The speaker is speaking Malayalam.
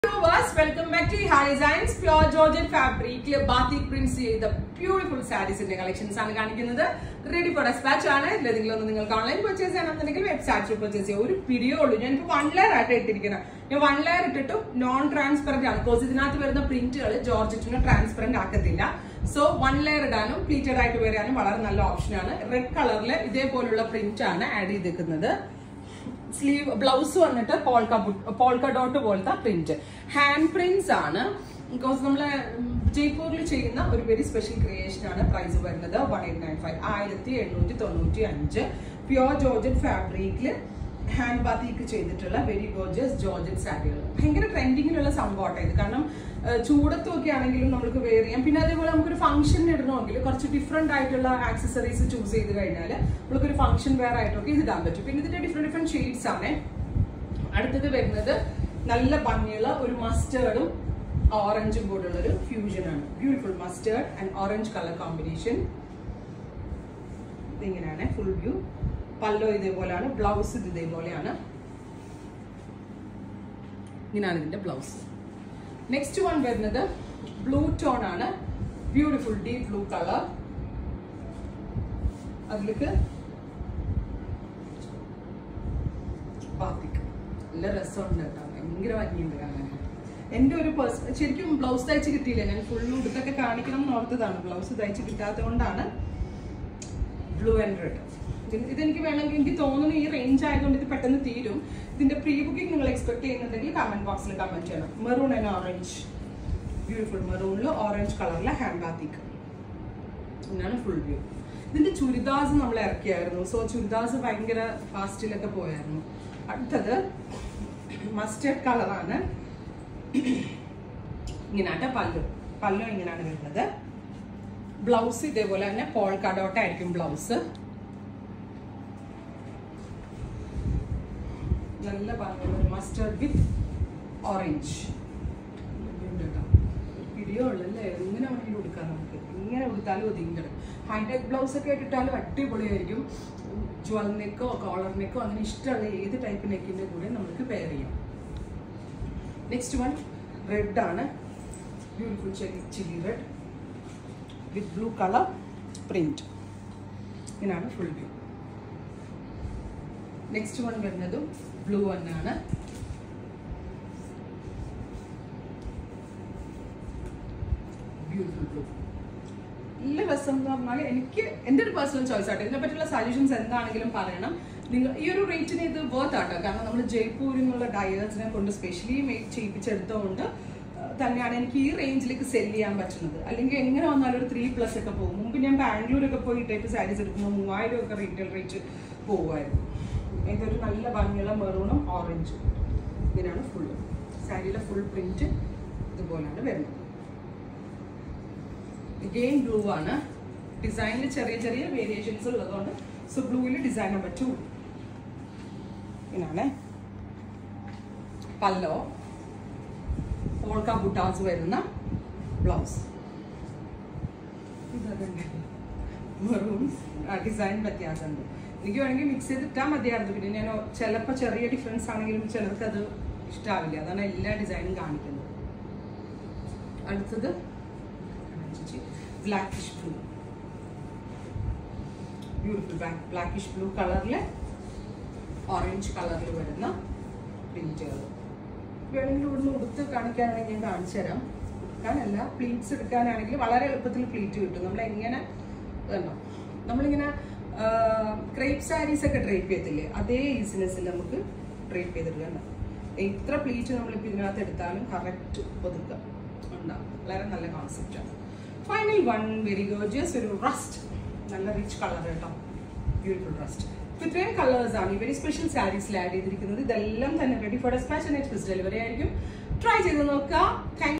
വ്യൂവേഴ്സ് വെൽക്കം ബാക്ക് ടു ഹാ ഡിസൈൻസ് പ്യോർ ജോർജൻ ഫാബ്രിക്കിൽ ബാത്തിക് പ്രിന്റ്സ് ചെയ്ത ബ്യൂട്ടിഫുൾ സാരീസിന്റെ കളക്ഷൻസ് ആണ് കാണിക്കുന്നത് റെഡി ഫോർ ഡെസ്പാച്ച് ആണ് ഇതിലെങ്കിലും ഒന്ന് നിങ്ങൾക്ക് ഓൺലൈൻ പർച്ചേസ് ചെയ്യണമെന്നുണ്ടെങ്കിൽ വെബ്സൈറ്റിൽ പർച്ചേസ് ചെയ്യാം ഒരു പിടിയേ ഉള്ളൂ ഞാൻ ഇപ്പോൾ വൺ ലെയർ ആയിട്ട് ഇട്ടിരിക്കുന്നത് ഞാൻ വൺ ലെയർ ഇട്ടിട്ട് നോൺ ട്രാൻസ്പെറന്റ് ആണ് ബിക്കോസ് ഇതിനകത്ത് വരുന്ന പ്രിന്റുകൾ ജോർജറ്റിന് ട്രാൻസ്പെറന്റ് ആക്കത്തില്ല സോ വൺ ലെയർ ഇടാനും പ്ലീറ്റഡ് ആയിട്ട് വരാനും വളരെ നല്ല ഓപ്ഷനാണ് റെഡ് കളറിൽ ഇതേപോലുള്ള പ്രിന്റ് ആണ് ആഡ് ചെയ്തിരിക്കുന്നത് സ്ലീവ് ബ്ലൗസ് വന്നിട്ട് പോൾക്ക പോൾക്ക ഡോട്ട് പോലത്തെ പ്രിന്റ് ഹാൻഡ് പ്രിന്റ്സ് ആണ് ബിക്കോസ് നമ്മള് ജയ്പൂരിൽ ചെയ്യുന്ന ഒരു വെരി സ്പെഷ്യൽ ക്രിയേഷൻ ആണ് പ്രൈസ് വരുന്നത് വൺ എയ്റ്റ് നയൻ ഫൈവ് ആയിരത്തി എണ്ണൂറ്റി തൊണ്ണൂറ്റി അഞ്ച് പ്യോർ ജോർജൻ ഫാബ്രിക്കിൽ ഹാൻഡ് ബാത്തിക്ക് ചെയ്തിട്ടുള്ള വെരി ഗോർജസ് ജോർജൻ സാരികൾ ഭയങ്കര ട്രെൻഡിങ്ങിലുള്ള സംഭവമാണ് ഇത് കാരണം ഏഹ്, ചൂടത്തൊക്കെ ആണെങ്കിലും നമുക്ക് വെയർ ചെയ്യാം പിന്നെ അതേപോലെ നമുക്കൊരു ഫംഗ്ഷൻ ഇടണമെങ്കിൽ കുറച്ച് ഡിഫറെന്റ് ആയിട്ടുള്ള ആക്സസറീസ് ചൂസ് ചെയ്ത് കഴിഞ്ഞാൽ നമുക്കൊരു ഫംഗ്ഷൻ വെയർ ആയിട്ടൊക്കെ ഇത് ഇടാൻ പറ്റും പിന്നെ ഇതിന്റെ ഡിഫറെന്റ് ഡിഫറെന്റ് ഷെയ്ഡ്സ് ആണ് അടുത്തത് വരുന്നത് നല്ല ഭംഗിയുള്ള ഒരു മസ്റ്റേർഡും ഓറഞ്ചും കൂടെയുള്ള ഒരു ഫ്യൂഷൻ ആണ് beautiful mustard and orange colour combination ഇതിങ്ങനെയാണ് ഫുൾ വ്യൂ പല്ലോ ഇതേപോലെയാണ് ബ്ലൗസ് ഇത് ഇതേപോലെയാണ് ഇങ്ങനെയാണ് ഇതിന്റെ ബ്ലൗസ് നെക്സ്റ്റ് വൺ വരുന്നത് ബ്ലൂ ടോൺ ആണ് ബ്യൂട്ടിഫുൾ ഡീപ് ബ്ലൂ കളർ അതിലേക്ക് ബാത്തിക് നല്ല രസമുണ്ട് കേട്ടോ ഭയങ്കര ഭംഗിയുണ്ട് കാണാൻ എൻ്റെ ഒരു പേഴ്സൺ ശരിക്കും ബ്ലൗസ് തയ്ച്ച് കിട്ടിയില്ല ഞാൻ ഫുൾ ഉടുത്തൊക്കെ കാണിക്കണം എന്ന് ഓർത്തതാണ് ബ്ലൗസ് തയ്ച്ച് കിട്ടാത്തത് കൊണ്ടാണ് ബ്ലൂ ആൻഡ് റെഡ് ഇതെനിക്ക് വേണമെങ്കിൽ എനിക്ക് തോന്നുന്നു ഈ റേഞ്ച് ആയതുകൊണ്ട് ഇത് പെട്ടെന്ന് തീരും ഇതിന്റെ പ്രീ ബുക്കിംഗ് നിങ്ങൾ എക്സ്പെക്ട് ചെയ്യുന്നുണ്ടെങ്കിൽ കമന്റ് ബോക്സിൽ കമന്റ് ചെയ്യണം മെറൂൺ ആൻഡ് ഓറഞ്ച് ബ്യൂട്ടിഫുൾ മെറൂണിൽ ഓറഞ്ച് കളറിലെ ഹാൻഡ് ബാത്തിക് ഇങ്ങനെയാണ് ഫുൾ വ്യൂ ഇതിന്റെ ചുരിദാസ് നമ്മൾ ഇറക്കിയായിരുന്നു സോ ചുരിദാസ് ഭയങ്കര ഫാസ്റ്റിലൊക്കെ പോയായിരുന്നു അടുത്തത് മസ്റ്റേർഡ് കളറാണ് ഇങ്ങനാട്ടെ പല്ലു പല്ലു ഇങ്ങനെയാണ് വരുന്നത് ബ്ലൗസ് ഇതേപോലെ തന്നെ പോൾ കടോട്ടായിരിക്കും ബ്ലൗസ് നല്ല ഭംഗിയുള്ള മസ്റ്റേർഡ് വിത്ത് ഓറഞ്ച് പിടിയോ ഉള്ളല്ലേ എങ്ങനെ വേണമെങ്കിലും കൊടുക്കാം നമുക്ക് ഇങ്ങനെ കൊടുത്താലും ഒതുങ്ങി കിടക്കും ഹൈടെക് ബ്ലൗസ് ഒക്കെ ഇട്ടിട്ടാലും അടിപൊളിയായിരിക്കും ജ്വൽ നെക്കോ കോളർ നെക്കോ അങ്ങനെ ഇഷ്ടമുള്ള ഏത് ടൈപ്പ് നെക്കിന്റെ കൂടെ നമുക്ക് പെയർ ചെയ്യാം നെക്സ്റ്റ് വൺ റെഡ് ആണ് beautiful cherry chilli red with blue colour print ഇങ്ങനെയാണ് ഫുൾ വ്യൂ നെക്സ്റ്റ് വൺ വരുന്നതും ബ്ലൂ തന്നെയാണ് ബ്യൂട്ടിഫുൾ ബ്ലൂ നല്ല രസം എന്ന് പറഞ്ഞാൽ എനിക്ക് എൻ്റെ ഒരു പേഴ്സണൽ ചോയ്സ് ആട്ടോ ഇതിനെ പറ്റിയുള്ള സജഷൻസ് എന്താണെങ്കിലും പറയണം നിങ്ങൾ ഈ ഒരു റേറ്റിന് ഇത് വർത്ത് ആട്ടോ കാരണം നമ്മൾ ജയ്പൂരിൽ നിന്നുള്ള ഡയേഴ്സിനെ കൊണ്ട് സ്പെഷ്യലി മേക്ക് ചെയ്യിപ്പിച്ചെടുത്തുകൊണ്ട് തന്നെയാണ് എനിക്ക് ഈ റേഞ്ചിലേക്ക് സെല് ചെയ്യാൻ പറ്റുന്നത് അല്ലെങ്കിൽ എങ്ങനെ വന്നാലും ഒരു ത്രീ പ്ലസ് ഒക്കെ പോകും മുമ്പ് ഞാൻ ബാംഗ്ലൂരൊക്കെ പോയി ടൈപ്പ് സാരീസ് എടുക്കുമ്പോൾ മൂവായിരം ഒക്കെ റീറ്റെയിൽ റേറ്റ് പോകുമായിരുന്നു ഇതൊരു നല്ല ഭംഗിയുള്ള മെറൂണും ഓറഞ്ചും ഇങ്ങനെയാണ് ഫുള്ള് സാരിയിലെ ഫുൾ പ്രിന്റ് ഇതുപോലെയാണ് വരുന്നത് ഗെയിം ബ്ലൂ ആണ് ഡിസൈനിൽ ചെറിയ ചെറിയ വേരിയേഷൻസ് ഉള്ളതുകൊണ്ട് സോ ബ്ലൂവിൽ ഡിസൈൻ പറ്റൂ ഇങ്ങനെയാണ് പല്ലോ പോൾക്ക ബുട്ടാസ് വരുന്ന ബ്ലൗസ് മെറൂൺ ഡിസൈൻ വ്യത്യാസമുണ്ട് എനിക്ക് വേണമെങ്കിൽ മിക്സ് ചെയ്ത് ഇട്ടാൽ മതിയായിരുന്നു പിന്നെ ഞാൻ ചിലപ്പോൾ ചെറിയ ഡിഫറൻസ് ആണെങ്കിലും ചിലർക്ക് അത് ഇഷ്ടാവില്ല അതാണ് എല്ലാ ഡിസൈനും കാണിക്കുന്നത് അടുത്തത് blackish blue beautiful black blackish blue കളറിൽ ഓറഞ്ച് കളറിൽ വരുന്ന പ്രിന്റുകൾ വേണമെങ്കിൽ ഇവിടുന്ന് ഉടുത്ത് കാണിക്കാനാണെങ്കിൽ ഞാൻ കാണിച്ചു തരാം എടുക്കാനല്ല പ്ലീറ്റ്സ് എടുക്കാനാണെങ്കിൽ വളരെ എളുപ്പത്തിൽ പ്ലീറ്റ് കിട്ടും നമ്മൾ എങ്ങനെ കണ്ടോ നമ്മളിങ്ങനെ ക്രേപ്പ് സാരീസ് ഒക്കെ ഡ്രേപ്പ് ചെയ്യത്തില്ലേ അതേ ഈസിനെസ്സിൽ നമുക്ക് ഡ്രേപ്പ് ചെയ്തെടുക്കണ്ട എത്ര പ്ലീറ്റ് നമ്മളിപ്പോൾ ഇതിനകത്ത് എടുത്താലും കറക്റ്റ് ഒതുക്കുക ഉണ്ടാവും വളരെ നല്ല കോൺസെപ്റ്റാണ് ഫൈനൽ വൺ വെരി ഗോർജിയസ് ഒരു റസ്റ്റ് നല്ല റിച്ച് കളർ കേട്ടോ ബ്യൂട്ടിഫുൾ റസ്റ്റ് ഇത്രയും കളേഴ്സ് ആണ് ഈ വെരി സ്പെഷ്യൽ സാരീസിൽ ആഡ് ചെയ്തിരിക്കുന്നത് ഇതെല്ലാം തന്നെ ready for despatch next delivery ആയിരിക്കും ട്രൈ ചെയ്ത് നോക്കുക താങ്ക്